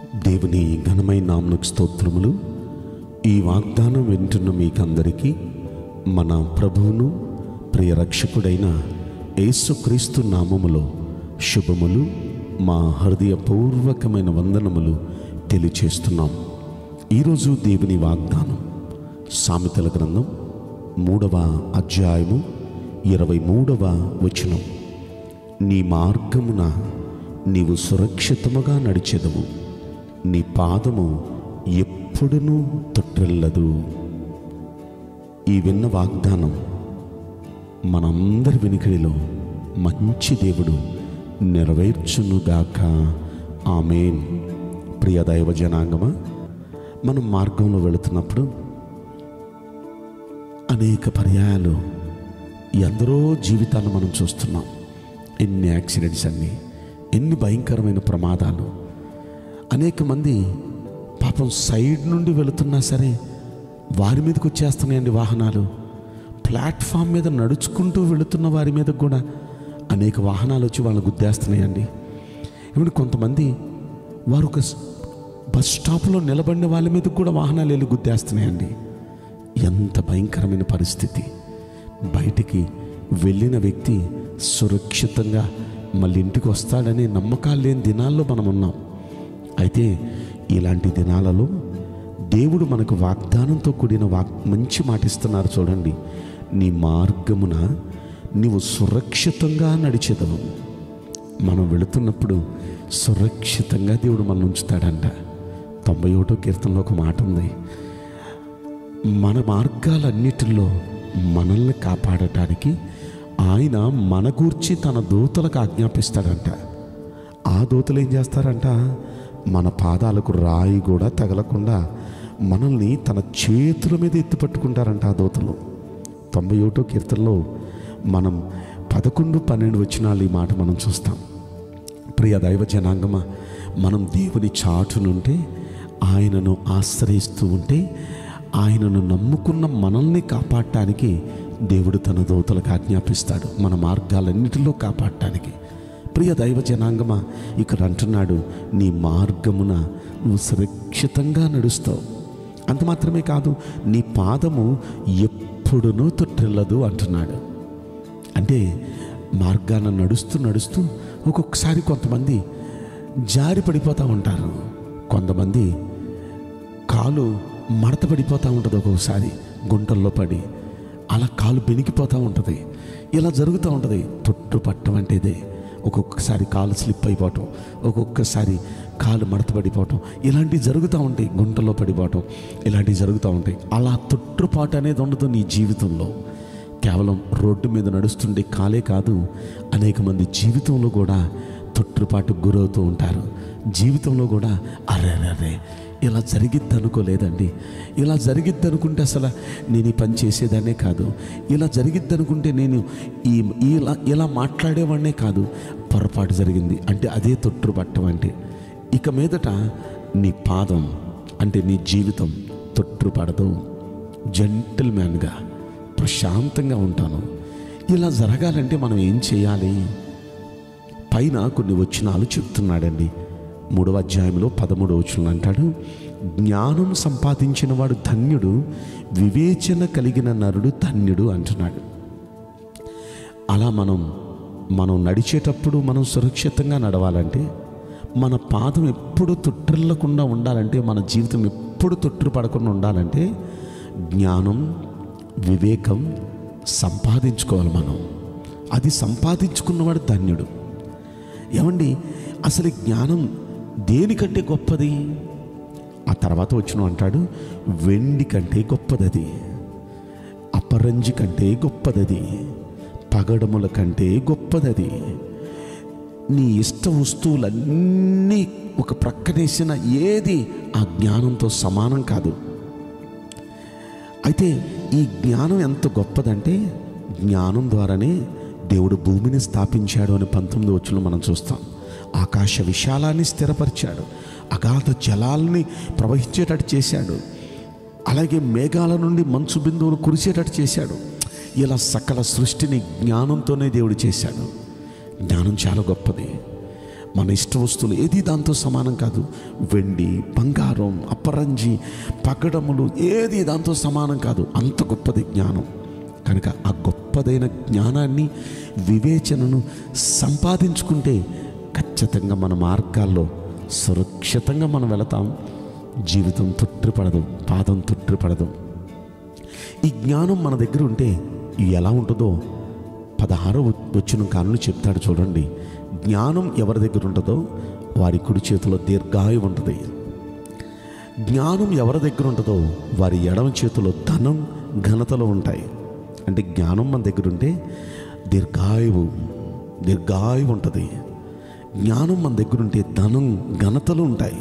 దేవుని ఘనమైన నామకు స్తోత్రములు ఈ వాగ్దానం వింటున్న మీకందరికీ మన ప్రభువును ప్రియ రక్షకుడైన యేసుక్రీస్తు నామములో శుభములు మా హృదయపూర్వకమైన వందనములు తెలియచేస్తున్నాం ఈరోజు దేవుని వాగ్దానం సామెతల గ్రంథం మూడవ అధ్యాయము ఇరవై మూడవ వచనం నీ మార్గమున నీవు సురక్షితముగా నడిచెదవు నీ పాదము ఎప్పుడునూ తొట్టిల్లదు ఈ విన్న వాగ్దానం మనందరి వెనుకడిలో మంచి దేవుడు నెరవేర్చునుగాక ఆమెన్ ప్రియ దైవ జనాంగమా మనం మార్గంలో వెళుతున్నప్పుడు అనేక పర్యాయాలు ఎందరో జీవితాలు మనం చూస్తున్నాం ఎన్ని యాక్సిడెంట్స్ అన్నీ ఎన్ని భయంకరమైన ప్రమాదాలు అనేక మంది పాపం సైడ్ నుండి వెళుతున్నా సరే వారి మీదకి వచ్చేస్తున్నాయండి వాహనాలు ప్లాట్ఫామ్ మీద నడుచుకుంటూ వెళుతున్న వారి మీద కూడా అనేక వాహనాలు వచ్చి వాళ్ళని గుద్దేస్తున్నాయండి ఇప్పుడు కొంతమంది వారు ఒక స్- బస్ స్టాప్లో నిలబడిన వాళ్ళ మీద కూడా వాహనాలు వెళ్ళి గుద్దేస్తున్నాయండి ఎంత భయంకరమైన పరిస్థితి బయటికి వెళ్ళిన వ్యక్తి సురక్షితంగా మళ్ళీ ఇంటికి వస్తాడనే నమ్మకాలు లేని దినాల్లో మనం ఉన్నాం అయితే ఇలాంటి దినాలలో దేవుడు మనకు వాగ్దానంతో కూడిన వాగ్ మంచి మాట ఇస్తున్నారు చూడండి నీ మార్గమున నీవు సురక్షితంగా నడిచేదవు మనం వెళుతున్నప్పుడు సురక్షితంగా దేవుడు మనల్ని ఉంచుతాడంట తొంభై ఒకటో కీర్తనలో ఒక మాట ఉంది మన మార్గాలన్నిటిలో మనల్ని కాపాడటానికి ఆయన మన గూర్చి తన దూతలకు ఆజ్ఞాపిస్తాడంట ఆ దూతలు ఏం చేస్తారంట మన పాదాలకు రాయి కూడా తగలకుండా మనల్ని తన చేతుల మీద ఎత్తి పట్టుకుంటారంట ఆ దూతలు తొంభై ఒకటో కీర్తనలో మనం పదకొండు పన్నెండు వచ్చినాళ్ళు ఈ మాట మనం చూస్తాం ప్రియ దైవ జనాంగమా మనం దేవుని చాటునుంటే ఆయనను ఆశ్రయిస్తూ ఉంటే ఆయనను నమ్ముకున్న మనల్ని కాపాడటానికి దేవుడు తన దోతలకు ఆజ్ఞాపిస్తాడు మన మార్గాలన్నిటిలో కాపాడటానికి ప్రియ దైవ జనాంగమా ఇక్కడ అంటున్నాడు నీ మార్గమున నువ్వు సురక్షితంగా నడుస్తావు అంత మాత్రమే కాదు నీ పాదము ఎప్పుడునూ తొట్టిల్లదు అంటున్నాడు అంటే మార్గాన నడుస్తూ నడుస్తూ ఒక్కొక్కసారి కొంతమంది జారి పడిపోతూ ఉంటారు కొంతమంది కాలు మడత పడిపోతూ ఉంటుంది ఒక్కొక్కసారి గుంటల్లో పడి అలా కాలు బెనికిపోతూ ఉంటుంది ఇలా జరుగుతూ ఉంటుంది తొట్టు పట్టం అంటే ఇదే ఒక్కొక్కసారి కాలు స్లిప్ అయిపోవటం ఒక్కొక్కసారి కాలు మడత పడిపోవటం ఇలాంటివి జరుగుతూ ఉంటాయి గుంటల్లో పడిపోవటం ఇలాంటివి జరుగుతూ ఉంటాయి అలా తొట్టుపాటు అనేది ఉండదు నీ జీవితంలో కేవలం రోడ్డు మీద నడుస్తుండే కాలే కాదు అనేక మంది జీవితంలో కూడా తొట్టుపాటు గురవుతూ ఉంటారు జీవితంలో కూడా అరే అరే అరే ఇలా జరిగిద్ది అనుకోలేదండి ఇలా జరిగిద్ది అనుకుంటే అసలు నేను ఈ పని చేసేదాన్నే కాదు ఇలా జరిగిద్ది అనుకుంటే నేను ఈ ఇలా ఇలా మాట్లాడేవాడినే కాదు పొరపాటు జరిగింది అంటే అదే తొట్టుపట్టం అంటే ఇక మీదట నీ పాదం అంటే నీ జీవితం తొట్టుపడదు జెంటిల్ మ్యాన్గా ప్రశాంతంగా ఉంటాను ఇలా జరగాలంటే మనం ఏం చేయాలి పైన కొన్ని వచనాలు చెప్తున్నాడండి మూడవ అధ్యాయంలో పదమూడవ వచనం అంటాడు జ్ఞానం సంపాదించిన వాడు ధన్యుడు వివేచన కలిగిన నరుడు ధన్యుడు అంటున్నాడు అలా మనం మనం నడిచేటప్పుడు మనం సురక్షితంగా నడవాలంటే మన పాదం ఎప్పుడు తొట్టిల్లకుండా ఉండాలంటే మన జీవితం ఎప్పుడు తొట్టు పడకుండా ఉండాలంటే జ్ఞానం వివేకం సంపాదించుకోవాలి మనం అది సంపాదించుకున్నవాడు ధన్యుడు ఏమండి అసలు ఈ జ్ఞానం దేనికంటే గొప్పది ఆ తర్వాత వచ్చిన అంటాడు వెండి కంటే గొప్పదది అపరంజి కంటే గొప్పదది పగడముల కంటే గొప్పదది నీ ఇష్ట వస్తువులన్నీ ఒక ప్రక్కనేసిన ఏది ఆ జ్ఞానంతో సమానం కాదు అయితే ఈ జ్ఞానం ఎంత గొప్పదంటే జ్ఞానం ద్వారానే దేవుడు భూమిని స్థాపించాడు అని పంతొమ్మిది వచ్చులో మనం చూస్తాం ఆకాశ విశాలాన్ని స్థిరపరిచాడు అగాధ జలాల్ని ప్రవహించేటట్టు చేశాడు అలాగే మేఘాల నుండి మంచు బిందువులు కురిసేటట్టు చేశాడు ఇలా సకల సృష్టిని జ్ఞానంతోనే దేవుడు చేశాడు జ్ఞానం చాలా గొప్పది మన ఇష్ట వస్తువులు ఏది దాంతో సమానం కాదు వెండి బంగారం అపరంజి పగడములు ఏది దాంతో సమానం కాదు అంత గొప్పది జ్ఞానం కనుక ఆ గొప్పదైన జ్ఞానాన్ని వివేచనను సంపాదించుకుంటే ఖచ్చితంగా మన మార్గాల్లో సురక్షితంగా మనం వెళతాం జీవితం తొట్టిపడదు పాదం తొట్టిపడదు ఈ జ్ఞానం మన దగ్గర ఉంటే ఎలా ఉంటుందో పదహారో వచ్చిన కానులు చెప్తాడు చూడండి జ్ఞానం ఎవరి దగ్గర ఉంటుందో వారి కుడి చేతిలో దీర్ఘాయు ఉంటుంది జ్ఞానం ఎవరి దగ్గర ఉంటుందో వారి ఎడమ చేతిలో ధనం ఘనతలు ఉంటాయి అంటే జ్ఞానం మన దగ్గర ఉంటే దీర్ఘాయువు దీర్ఘాయువు ఉంటుంది జ్ఞానం మన దగ్గర ఉంటే ధనం ఘనతలు ఉంటాయి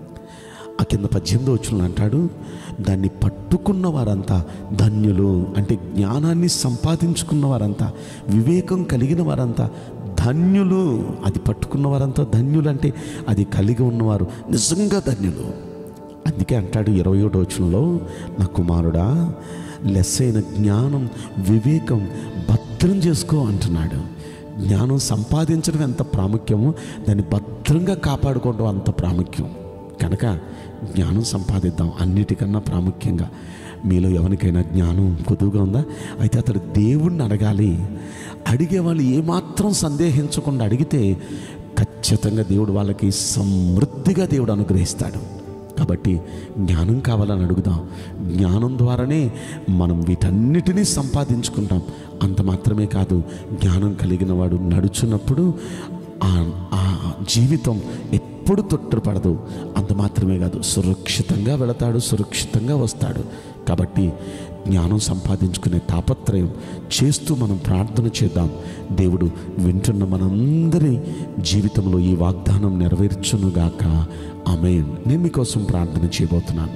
ఆ కింద పద్దెనిమిది వచ్చిన అంటాడు దాన్ని పట్టుకున్న వారంతా ధన్యులు అంటే జ్ఞానాన్ని సంపాదించుకున్న వారంతా వివేకం కలిగిన వారంతా ధన్యులు అది పట్టుకున్న వారంతా ధన్యులు అంటే అది కలిగి ఉన్నవారు నిజంగా ధన్యులు అందుకే అంటాడు ఇరవై ఒకటో వచనంలో నా కుమారుడా లెస్సైన జ్ఞానం వివేకం భద్రం చేసుకో అంటున్నాడు జ్ఞానం సంపాదించడం ఎంత ప్రాముఖ్యమో దాన్ని భద్రంగా కాపాడుకోవడం అంత ప్రాముఖ్యం కనుక జ్ఞానం సంపాదిద్దాం అన్నిటికన్నా ప్రాముఖ్యంగా మీలో ఎవరికైనా జ్ఞానం కొద్దుగా ఉందా అయితే అతడు దేవుణ్ణి అడగాలి అడిగే వాళ్ళు ఏమాత్రం సందేహించకుండా అడిగితే ఖచ్చితంగా దేవుడు వాళ్ళకి సమృద్ధిగా దేవుడు అనుగ్రహిస్తాడు కాబట్టి జ్ఞానం కావాలని అడుగుదాం జ్ఞానం ద్వారానే మనం వీటన్నిటినీ సంపాదించుకుంటాం అంత మాత్రమే కాదు జ్ఞానం కలిగిన వాడు నడుచున్నప్పుడు ఆ ఆ జీవితం ఎప్పుడు తొట్టుపడదు అంత మాత్రమే కాదు సురక్షితంగా వెళతాడు సురక్షితంగా వస్తాడు కాబట్టి జ్ఞానం సంపాదించుకునే తాపత్రయం చేస్తూ మనం ప్రార్థన చేద్దాం దేవుడు వింటున్న మనందరి జీవితంలో ఈ వాగ్దానం నెరవేర్చునుగాక ఆమెన్ నేను మీకోసం ప్రార్థన చేయబోతున్నాను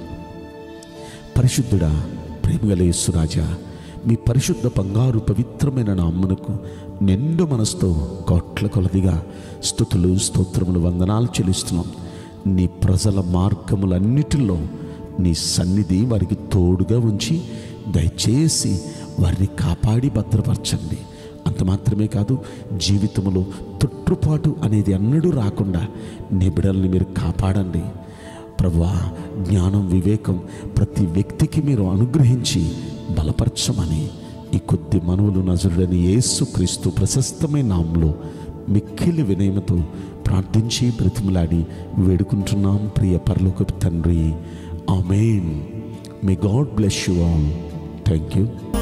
పరిశుద్ధుడా ప్రేమగల యేసురాజా మీ పరిశుద్ధ బంగారు పవిత్రమైన నామ్మనకు నిండు మనసుతో కోట్ల కొలదిగా స్థుతులు స్తోత్రములు వందనాలు చెల్లిస్తున్నాం నీ ప్రజల మార్గములన్నిటిలో నీ సన్నిధి వారికి తోడుగా ఉంచి దయచేసి వారిని కాపాడి భద్రపరచండి అంత మాత్రమే కాదు జీవితంలో తొట్టుపాటు అనేది అన్నడూ రాకుండా నీ బిడల్ని మీరు కాపాడండి ప్రభువా జ్ఞానం వివేకం ప్రతి వ్యక్తికి మీరు అనుగ్రహించి బలపరచమని ఈ కొద్ది మనవులు నజరుడని యేసుక్రీస్తు ప్రశస్తమైన నామంలో మిక్కిలి వినయమతో ప్రార్థించి బ్రతిమలాడి వేడుకుంటున్నాం ప్రియ పరలోకపు తండ్రి amen may God bless you all thank you